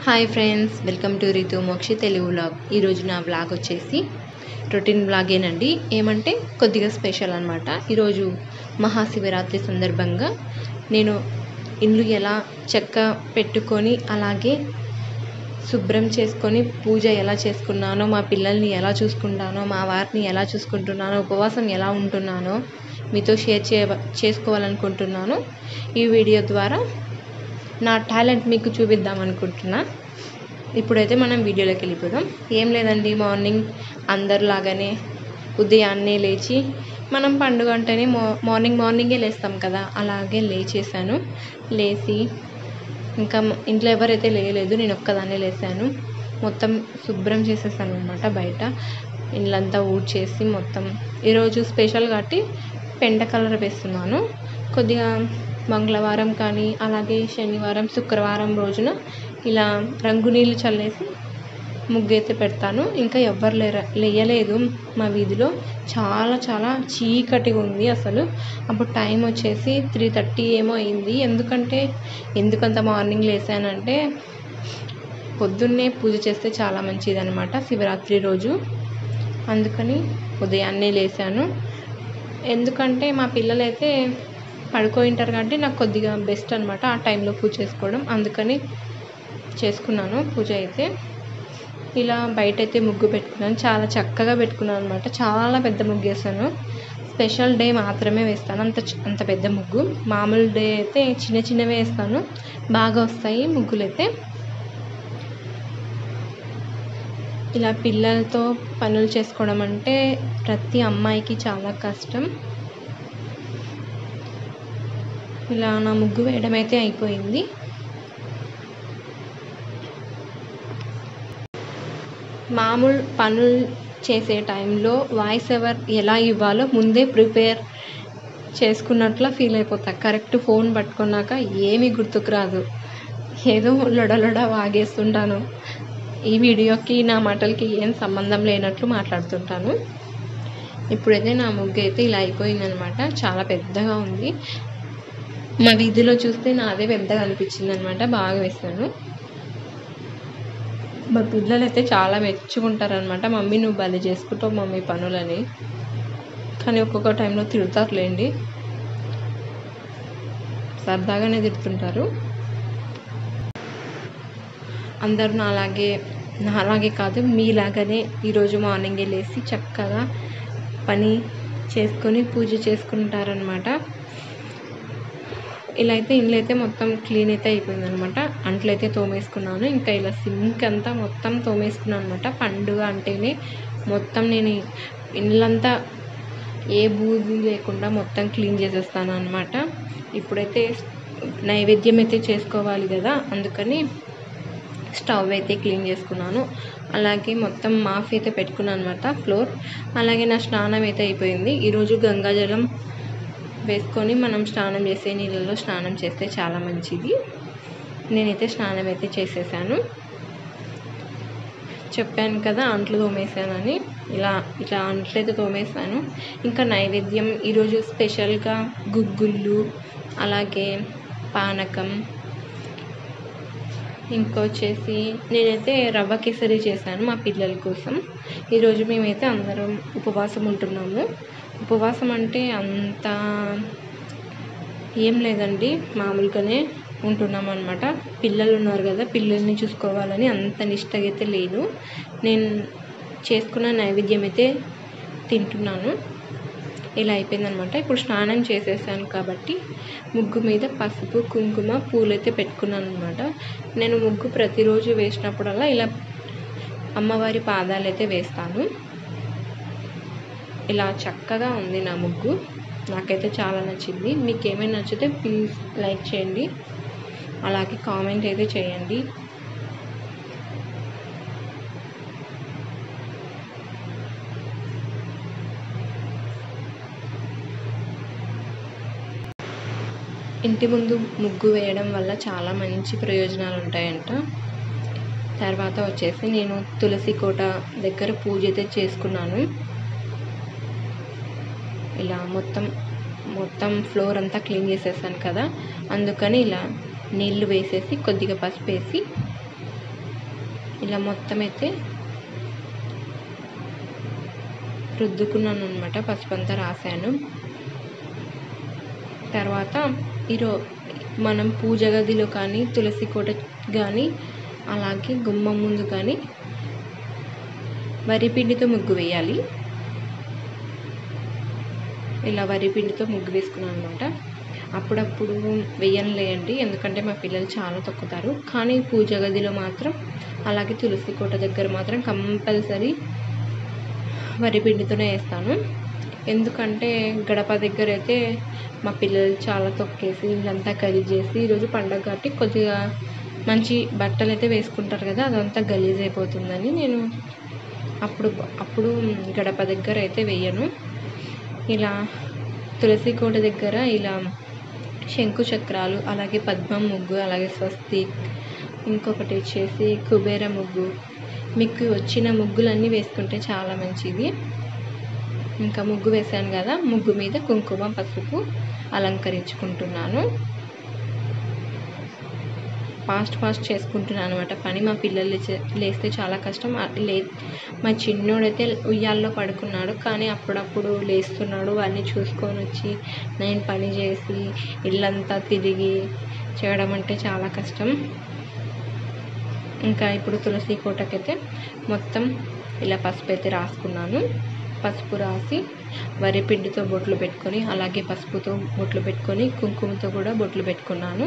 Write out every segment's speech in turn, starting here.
hi friends welcome to Ritu Mokshi Telugu vlog ఈరోజు నా vlog వచ్చేసి రొటీన్ వ్లాగేనండి ఏమంటే కొద్దిగా స్పెషల్ అనమాట ఈరోజు మహాశివరాత్రి సందర్భంగా నేను ఇల్లు ఎలా చెక్క పెట్టుకొని అలాగే శుభ్రం చేసుకొని పూజ ఎలా చేసుకున్నానో మా పిల్లల్ని ఎలా చూసుకుంటానో మా వారిని ఎలా చూసుకుంటున్నానో ఉపవాసం ఎలా ఉంటున్నానో మీతో షేర్ చే చేసుకోవాలనుకుంటున్నాను ఈ వీడియో ద్వారా నా టాలెంట్ మీకు చూపిద్దాం అనుకుంటున్నా ఇప్పుడైతే మనం వీడియోలోకి వెళ్ళిపోదాం ఏం లేదండి మార్నింగ్ అందరిలాగానే ఉదయాన్నే లేచి మనం పండుగ అంటేనే మా మార్నింగ్ మార్నింగే లేస్తాం కదా అలాగే లేచేసాను లేచి ఇంకా మ- ఇంట్లో ఎవరైతే లేయలేదు నేను ఒక్కదాన్నే లేసాను మొత్తం శుభ్రం చేసేసాను అనమాట బయట ఇల్లంతా ఊడ్చేసి మొత్తం ఈరోజు స్పెషల్ కాబట్టి పెంట కలర్ వేస్తున్నాను కొద్దిగా మంగళవారం కానీ అలాగే శనివారం శుక్రవారం రోజున ఇలా రంగు నీళ్ళు చల్లేసి ముగ్గు అయితే పెడతాను ఇంకా ఎవ్వరు లేర లేయలేదు మా వీధిలో చాలా చాలా చీకటిగా ఉంది అసలు అప్పుడు టైం వచ్చేసి త్రీ థర్టీ ఏమో అయింది ఎందుకంటే ఎందుకంత మార్నింగ్ లేసానంటే పొద్దున్నే పూజ చేస్తే చాలా మంచిది అనమాట శివరాత్రి రోజు అందుకని ఉదయాన్నే లేసాను ఎందుకంటే మా పిల్లలైతే పడుకోయింటారు కాబట్టి నాకు కొద్దిగా బెస్ట్ అనమాట ఆ టైంలో పూజ చేసుకోవడం అందుకని చేసుకున్నాను పూజ అయితే ఇలా బయట అయితే ముగ్గు పెట్టుకున్నాను చాలా చక్కగా పెట్టుకున్నాను అనమాట చాలా పెద్ద ముగ్గు వేసాను స్పెషల్ డే మాత్రమే వేస్తాను అంత చి- అంత పెద్ద ముగ్గు మామూలు డే అయితే చిన్న చిన్నవే వేస్తాను బాగా వస్తాయి ముగ్గులు అయితే ఇలా పిల్లలతో పనులు చేసుకోవడం అంటే ప్రతి అమ్మాయికి చాలా కష్టం ఇలా నా ముగ్గు వేయడం అయితే అయిపోయింది మామూలు పనులు చేసే టైంలో వాయిస్ ఎవర్ ఎలా ఇవ్వాలో ముందే ప్రిపేర్ చేసుకున్నట్ల ఫీల్ అయిపోతా కరెక్ట్ ఫోన్ పట్టుకున్నాక ఏమీ గుర్తుకు రాదు ఏదో లొడలొడ వాగేస్తుంటాను ఈ వీడియోకి నా మాటలకి ఏం సంబంధం లేనట్లు మాట్లాడుతుంటాను ఇప్పుడైతే నా ముగ్గు అయితే ఇలా అయిపోయిందనమాట చాలా పెద్దగా ఉంది మా వీధిలో చూస్తే నాదే పెద్దగా అనిపించింది అనమాట బాగా వేసాను మా పిల్లలు అయితే చాలా మెచ్చుకుంటారనమాట మమ్మీ నువ్వు భలే చేసుకుంటావు మమ్మీ పనులని కానీ ఒక్కొక్క టైంలో తిడతారులేండి సరదాగానే తిడుతుంటారు అందరూ నాలాగే నాలాగే కాదు మీలాగానే ఈరోజు మార్నింగే లేచి చక్కగా పని చేసుకొని పూజ చేసుకుంటారనమాట ఇలా అయితే ఇంట్లో అయితే మొత్తం క్లీన్ అయితే అయిపోయింది అనమాట అంట్లు అయితే తోమేసుకున్నాను ఇంకా ఇలా సింక్ అంతా మొత్తం తోమేసుకున్నాను అనమాట పండుగ అంటేనే మొత్తం నేను ఇల్లంతా ఏ బూజు లేకుండా మొత్తం క్లీన్ చేసేస్తాను అనమాట ఇప్పుడైతే నైవేద్యం అయితే చేసుకోవాలి కదా అందుకని స్టవ్ అయితే క్లీన్ చేసుకున్నాను అలాగే మొత్తం మాఫ్ అయితే పెట్టుకున్నాను అనమాట ఫ్లోర్ అలాగే నా స్నానం అయితే అయిపోయింది ఈరోజు గంగాజలం వేసుకొని మనం స్నానం చేసే నీళ్ళలో స్నానం చేస్తే చాలా మంచిది నేనైతే స్నానం అయితే చేసేసాను చెప్పాను కదా అంట్లు తోమేసానని ఇలా ఇట్లా అంట్లు అయితే తోమేసాను ఇంకా నైవేద్యం ఈరోజు స్పెషల్గా గుగ్గుళ్ళు అలాగే పానకం ఇంకొచ్చేసి నేనైతే రవ్వ కేసరి చేశాను మా పిల్లల కోసం ఈరోజు మేమైతే అందరం ఉపవాసం ఉంటున్నాము ఉపవాసం అంటే అంత ఏం లేదండి మామూలుగానే ఉంటున్నాం అనమాట పిల్లలు ఉన్నారు కదా పిల్లల్ని చూసుకోవాలని అంత నిష్టగా అయితే లేదు నేను చేసుకున్న నైవేద్యం అయితే తింటున్నాను ఇలా అయిపోయిందనమాట ఇప్పుడు స్నానం చేసేసాను కాబట్టి ముగ్గు మీద పసుపు కుంకుమ పూలు అయితే పెట్టుకున్నాను అనమాట నేను ముగ్గు ప్రతిరోజు వేసినప్పుడల్లా ఇలా అమ్మవారి పాదాలు అయితే వేస్తాను ఇలా చక్కగా ఉంది నా ముగ్గు నాకైతే చాలా నచ్చింది మీకు ఏమైనా నచ్చితే ప్లీజ్ లైక్ చేయండి అలాగే కామెంట్ అయితే చేయండి ఇంటి ముందు ముగ్గు వేయడం వల్ల చాలా మంచి ప్రయోజనాలు ఉంటాయంట తర్వాత వచ్చేసి నేను తులసి కోట దగ్గర పూజ అయితే చేసుకున్నాను ఇలా మొత్తం మొత్తం ఫ్లోర్ అంతా క్లీన్ చేసేసాను కదా అందుకని ఇలా నీళ్లు వేసేసి కొద్దిగా పసుపు వేసి ఇలా మొత్తం అయితే రుద్దుకున్నాను అనమాట పసుపు అంతా రాశాను తర్వాత ఈరో మనం పూజ గదిలో కానీ తులసి కోట కానీ అలాగే గుమ్మం ముందు కానీ వరిపిండితో ముగ్గు వేయాలి ఇలా వరిపిండితో ముగ్గు వేసుకున్నాను అనమాట అప్పుడప్పుడు వేయనులేండి ఎందుకంటే మా పిల్లలు చాలా తొక్కుతారు కానీ పూజ గదిలో మాత్రం అలాగే తులసి కోట దగ్గర మాత్రం కంపల్సరీ వరిపిండితోనే వేస్తాను ఎందుకంటే గడప దగ్గర అయితే మా పిల్లలు చాలా తొక్కేసి ఇల్లంతా గలీజ్ చేసి ఈరోజు పండగ కాబట్టి కొద్దిగా మంచి బట్టలు అయితే వేసుకుంటారు కదా అదంతా గలీజ్ అయిపోతుందని నేను అప్పుడు అప్పుడు గడప దగ్గర అయితే వేయను ఇలా తులసి కోట దగ్గర ఇలా శంకు చక్రాలు అలాగే పద్మం ముగ్గు అలాగే స్వస్తిక్ ఇంకొకటి వచ్చేసి కుబేర ముగ్గు మీకు వచ్చిన ముగ్గులన్నీ వేసుకుంటే చాలా మంచిది ఇంకా ముగ్గు వేసాను కదా ముగ్గు మీద కుంకుమ పసుపు అలంకరించుకుంటున్నాను ఫాస్ట్ ఫాస్ట్ చేసుకుంటున్నాను అనమాట పని మా పిల్లలు లేచే- లేస్తే చాలా కష్టం ఆ లే మా చిన్నోడైతే ఉయ్యాల్లో పడుకున్నాడు కానీ అప్పుడప్పుడు లేస్తున్నాడు వాడిని చూసుకొని వచ్చి నేను పని చేసి ఇల్లంతా తిరిగి చేయడం అంటే చాలా కష్టం ఇంకా ఇప్పుడు తులసి కోటకైతే మొత్తం ఇలా పసుపు అయితే రాసుకున్నాను పసుపు రాసి వరిపిండితో బొట్లు పెట్టుకొని అలాగే పసుపుతో బొట్లు పెట్టుకొని కుంకుమతో కూడా బొట్లు పెట్టుకున్నాను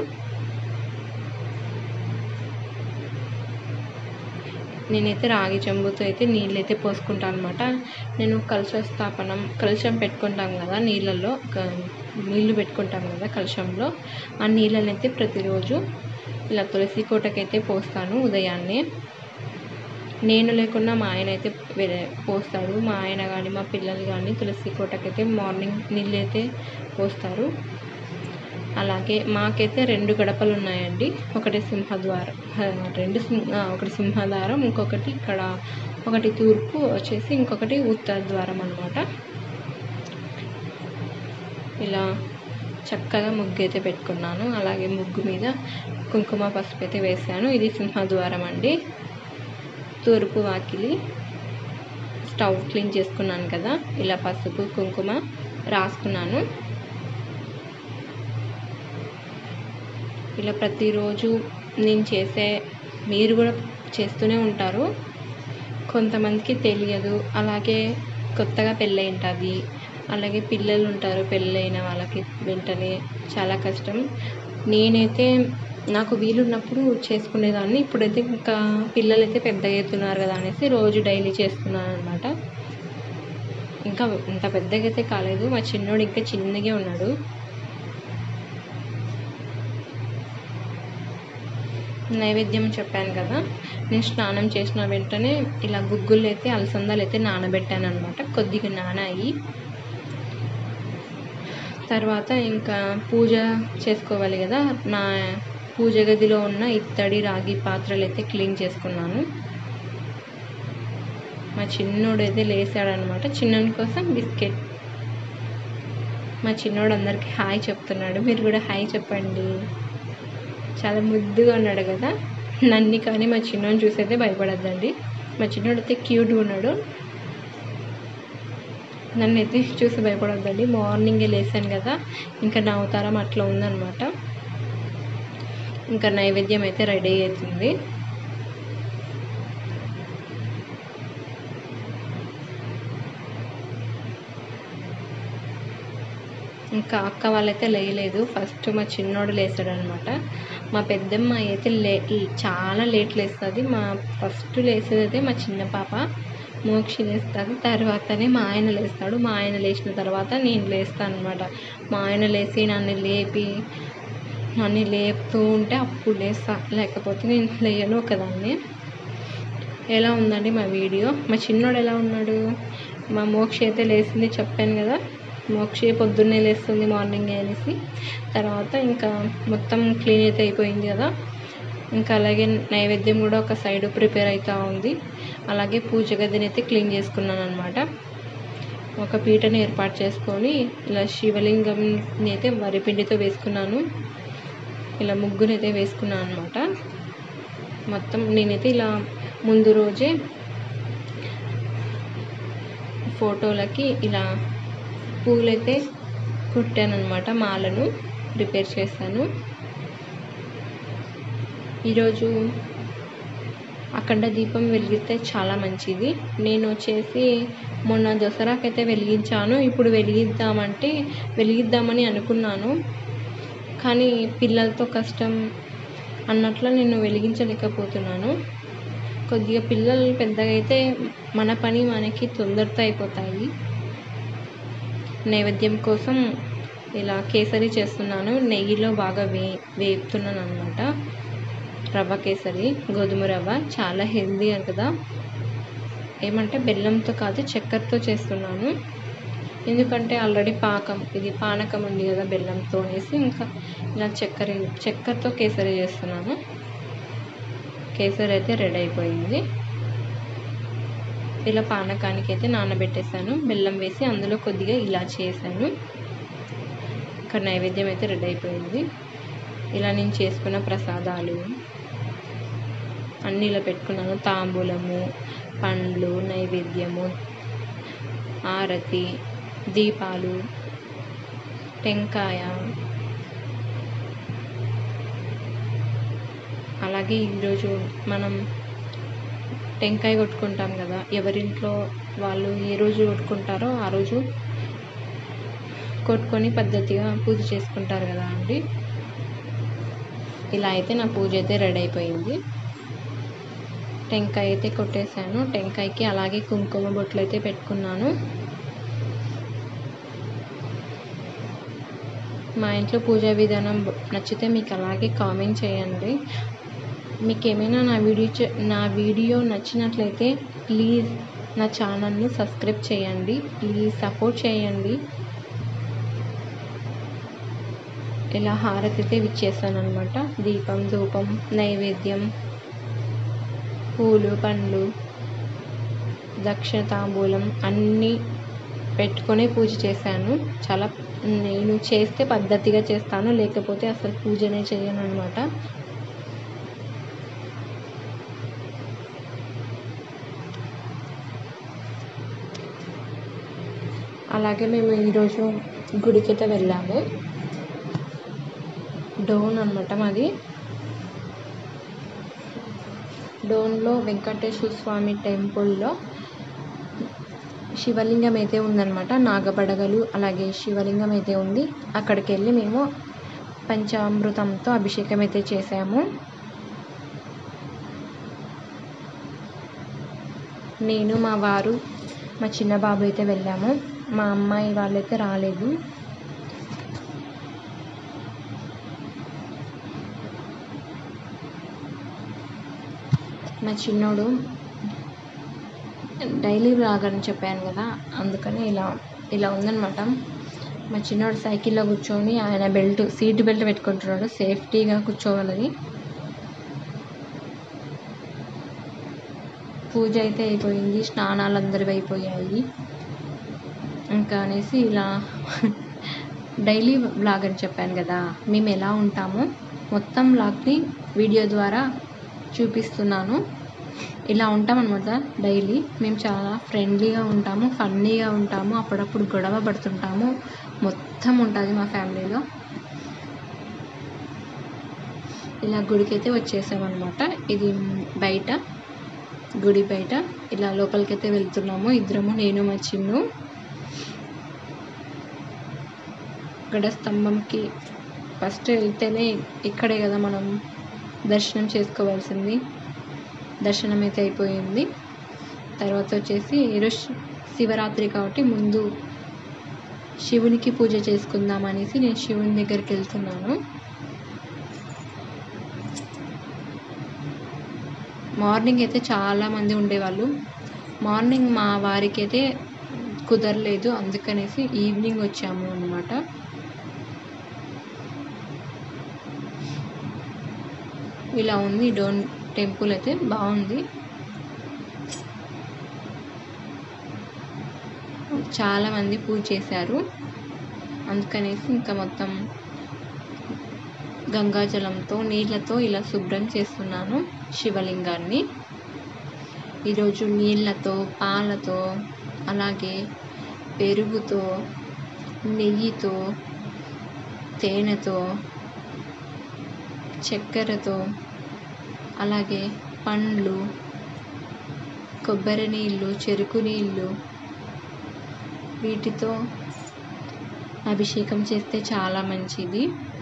నేనైతే రాగి చెంబుతో అయితే నీళ్ళు అయితే పోసుకుంటాను అనమాట నేను కలశ స్థాపనం కలశం పెట్టుకుంటాం కదా నీళ్ళల్లో క- నీళ్ళు పెట్టుకుంటాం కదా కలశంలో ఆ నీళ్ళని అయితే ప్రతిరోజు ఇలా తులసి కోటకైతే పోస్తాను ఉదయాన్నే నేను లేకున్నా మా ఆయన అయితే వే- పోస్తాడు మా ఆయన కానీ మా పిల్లలు కానీ తులసి కోటకైతే మార్నింగ్ నీళ్ళు అయితే పోస్తారు అలాగే మాకైతే రెండు గడపలు ఉన్నాయండి ఒకటి సింహద్వారం ఆ, రెండు సింహ ఆ, ఒకటి సింహద్వారం ఇంకొకటి ఇక్కడ ఒకటి తూర్పు వచ్చేసి ఇంకొకటి ఉత్తర ద్వారం అనమాట ఇలా చక్కగా ముగ్గు అయితే పెట్టుకున్నాను అలాగే ముగ్గు మీద కుంకుమ పసుపు అయితే వేసాను ఇది సింహద్వారం అండి తూర్పు వాకిలి స్టవ్ క్లీన్ చేసుకున్నాను కదా ఇలా పసుపు కుంకుమ రాసుకున్నాను ఇలా ప్రతిరోజు నేను చేసే మీరు కూడా చేస్తూనే ఉంటారు కొంతమందికి తెలియదు అలాగే కొత్తగా పెళ్ళి ఉంటుంది అలాగే పిల్లలు ఉంటారు పెళ్ళైన వాళ్ళకి వెంటనే చాలా కష్టం నేనైతే నాకు వీలున్నప్పుడు చేసుకునేదాన్ని ఇప్పుడైతే ఇంకా పిల్లలు అయితే పెద్దగా అవుతున్నారు కదా అనేసి రోజు డైలీ చేస్తున్నాను అనమాట ఇంకా ఇంత పెద్దగా అయితే కాలేదు మా చిన్నోడు ఇంకా చిన్నగా ఉన్నాడు నైవేద్యం చెప్పాను కదా నేను స్నానం చేసిన వెంటనే ఇలా గుగ్గులు అయితే అలసందాలు అయితే నానబెట్టాను అనమాట కొద్దిగా నానాయి తర్వాత ఇంకా పూజ చేసుకోవాలి కదా నా పూజ గదిలో ఉన్న ఇత్తడి రాగి పాత్రలు అయితే క్లీన్ చేసుకున్నాను మా చిన్నోడు అయితే లేసాడనమాట చిన్నోడి కోసం బిస్కెట్ మా చిన్నోడు అందరికీ హాయ్ చెప్తున్నాడు మీరు కూడా హాయ్ చెప్పండి చాలా ముద్దుగా ఉన్నాడు కదా నన్ను కానీ మా చిన్నోని చూసైతే భయపడద్దండి మా చిన్నోడు అయితే క్యూట్గా ఉన్నాడు నన్ను అయితే చూసి భయపడొద్దండి మార్నింగే లేసాను కదా ఇంకా నా అవతారం అట్లా ఉందన్నమాట ఇంకా నైవేద్యం అయితే రెడీ అవుతుంది ఇంకా అక్క వాళ్ళైతే లేయలేదు ఫస్ట్ మా చిన్నోడు లేచాడు అనమాట మా పెద్దమ్మ అయితే లే చాలా లేట్ లేస్తుంది మా ఫస్ట్ లేసేది అయితే మా చిన్న పాప మోక్షి లేస్తుంది తర్వాతనే మా ఆయన లేస్తాడు మా ఆయన లేచిన తర్వాత నేను లేస్తాను అనమాట మా ఆయన లేచి నన్ను లేపి నన్ను లేపుతూ ఉంటే అప్పుడు లేస్తా లేకపోతే నేను లేయను ఒకదాన్ని ఎలా ఉందండి మా వీడియో మా చిన్నోడు ఎలా ఉన్నాడు మా మోక్షి అయితే లేచింది చెప్పాను కదా మోక్షి పొద్దున్నే లేస్తుంది మార్నింగ్ అనేసి తర్వాత ఇంకా మొత్తం క్లీన్ అయితే అయిపోయింది కదా ఇంకా అలాగే నైవేద్యం కూడా ఒక సైడ్ ప్రిపేర్ అవుతూ ఉంది అలాగే పూజ గదిని అయితే క్లీన్ చేసుకున్నాను అనమాట ఒక పీటని ఏర్పాటు చేసుకొని ఇలా శివలింగంని అయితే వరిపిండితో వేసుకున్నాను ఇలా ముగ్గునైతే వేసుకున్నాను అనమాట మొత్తం నేనైతే ఇలా ముందు రోజే ఫోటోలకి ఇలా పూలైతే కుట్టాను అనమాట మాలను ప్రిపేర్ చేశాను ఈరోజు అఖండ దీపం వెలిగిస్తే చాలా మంచిది నేను వచ్చేసి మొన్న దసరాకైతే వెలిగించాను ఇప్పుడు వెలిగిద్దామంటే వెలిగిద్దామని అనుకున్నాను కానీ పిల్లలతో కష్టం అన్నట్లు నేను వెలిగించలేకపోతున్నాను కొద్దిగా పిల్లలు పెద్దగా అయితే మన పని మనకి తొందరతో అయిపోతాయి నైవేద్యం కోసం ఇలా కేసరి చేస్తున్నాను నెయ్యిలో బాగా వే వేపుతున్నాను అనమాట రవ్వ కేసరి గోధుమ రవ్వ చాలా హెల్దీ కదా ఏమంటే బెల్లంతో కాదు చక్కెరతో చేస్తున్నాను ఎందుకంటే ఆల్రెడీ పాకం ఇది పానకం ఉంది కదా బెల్లంతో అనేసి ఇంకా ఇలా చక్కెర చక్కెరతో కేసరి చేస్తున్నాను కేసరి అయితే రెడీ అయిపోయింది ఇలా పానకానికి అయితే నానబెట్టేసాను బెల్లం వేసి అందులో కొద్దిగా ఇలా చేశాను ఇక్కడ నైవేద్యం అయితే రెడీ అయిపోయింది ఇలా నేను చేసుకున్న ప్రసాదాలు అన్నీ ఇలా పెట్టుకున్నాను తాంబూలము పండ్లు నైవేద్యము ఆరతి దీపాలు టెంకాయ అలాగే ఈరోజు మనం టెంకాయ కొట్టుకుంటాం కదా ఎవరింట్లో వాళ్ళు ఏ రోజు కొట్టుకుంటారో ఆ రోజు కొట్టుకొని పద్ధతిగా పూజ చేసుకుంటారు కదా అండి ఇలా అయితే నా పూజ అయితే రెడీ అయిపోయింది టెంకాయ అయితే కొట్టేశాను టెంకాయకి అలాగే కుంకుమ బొట్లు అయితే పెట్టుకున్నాను మా ఇంట్లో పూజా విధానం నచ్చితే మీకు అలాగే కామెంట్ చేయండి మీకు ఏమైనా నా వీడియో నా వీడియో నచ్చినట్లయితే ప్లీజ్ నా ఛానల్ని సబ్స్క్రైబ్ చేయండి ప్లీజ్ సపోర్ట్ చేయండి ఇలా హారతి అయితే ఇచ్చేసాను అనమాట దీపం ధూపం నైవేద్యం పూలు పండ్లు దక్షిణ తాంబూలం అన్నీ పెట్టుకొని పూజ చేశాను చాలా నేను చేస్తే పద్ధతిగా చేస్తాను లేకపోతే అసలు పూజనే చేయను అనమాట అలాగే మేము ఈరోజు గుడికైతే వెళ్ళాము డోన్ అనమాట మాది డోన్లో వెంకటేశ్వర స్వామి టెంపుల్లో శివలింగం అయితే ఉందన్నమాట నాగపడగలు అలాగే శివలింగం అయితే ఉంది అక్కడికి వెళ్ళి మేము పంచామృతంతో అభిషేకం అయితే చేసాము నేను మా వారు మా చిన్న బాబు అయితే వెళ్ళాము మా అమ్మాయి వాళ్ళైతే రాలేదు మా చిన్నోడు డైలీ వ్లాగ్ అని చెప్పాను కదా అందుకని ఇలా ఇలా ఉందన్నమాట మా చిన్నోడు సైకిల్లో కూర్చొని ఆయన బెల్ట్ సీట్ బెల్ట్ పెట్టుకుంటున్నాడు సేఫ్టీగా కూర్చోవాలని పూజ అయితే అయిపోయింది స్నానాలు అందరివి అయిపోయాయి ఇంకా అనేసి ఇలా డైలీ వ్లాగ్ అని చెప్పాను కదా మేము ఎలా ఉంటామో మొత్తం వ్లాగ్ని వీడియో ద్వారా చూపిస్తున్నాను ఇలా ఉంటామన్నమాట డైలీ మేము చాలా ఫ్రెండ్లీగా ఉంటాము ఫన్నీగా ఉంటాము అప్పుడప్పుడు గొడవ పడుతుంటాము మొత్తం ఉంటుంది మా ఫ్యామిలీలో ఇలా గుడికైతే వచ్చేసామన్నమాట ఇది బయట గుడి బయట ఇలా లోపలికైతే వెళ్తున్నాము ఇద్దరము నేను మా చిన్ను ఇక్కడ స్తంభంకి ఫస్ట్ వెళ్తేనే ఇక్కడే కదా మనం దర్శనం చేసుకోవాల్సింది దర్శనం అయితే అయిపోయింది తర్వాత వచ్చేసి ఈరోజు శివరాత్రి కాబట్టి ముందు శివునికి పూజ చేసుకుందాం అనేసి నేను శివుని దగ్గరికి వెళ్తున్నాను మార్నింగ్ అయితే చాలామంది ఉండేవాళ్ళు మార్నింగ్ మా వారికి అయితే కుదరలేదు అందుకనేసి ఈవినింగ్ వచ్చాము అన్నమాట ఇలా ఉంది డోన్ టెంపుల్ అయితే బాగుంది చాలామంది పూజ చేశారు అందుకనేసి ఇంకా మొత్తం గంగాజలంతో నీళ్ళతో ఇలా శుభ్రం చేస్తున్నాను శివలింగాన్ని ఈరోజు నీళ్ళతో పాలతో అలాగే పెరుగుతో నెయ్యితో తేనెతో చక్కెరతో అలాగే పండ్లు కొబ్బరి నీళ్ళు చెరుకు నీళ్ళు వీటితో అభిషేకం చేస్తే చాలా మంచిది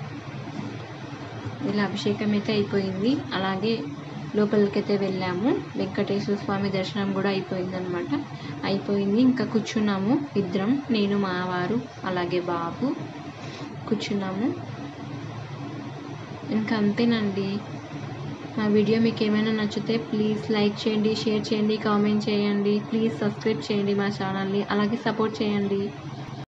ఇలా అభిషేకం అయితే అయిపోయింది అలాగే లోపలికైతే వెళ్ళాము వెంకటేశ్వర స్వామి దర్శనం కూడా అయిపోయింది అనమాట అయిపోయింది ఇంకా కూర్చున్నాము ఇద్దరం నేను మా వారు అలాగే బాబు కూర్చున్నాము ఇంకా అంతేనండి మా వీడియో మీకు ఏమైనా నచ్చితే ప్లీజ్ లైక్ చేయండి షేర్ చేయండి కామెంట్ చేయండి ప్లీజ్ సబ్స్క్రైబ్ చేయండి మా ఛానల్ని అలాగే సపోర్ట్ చేయండి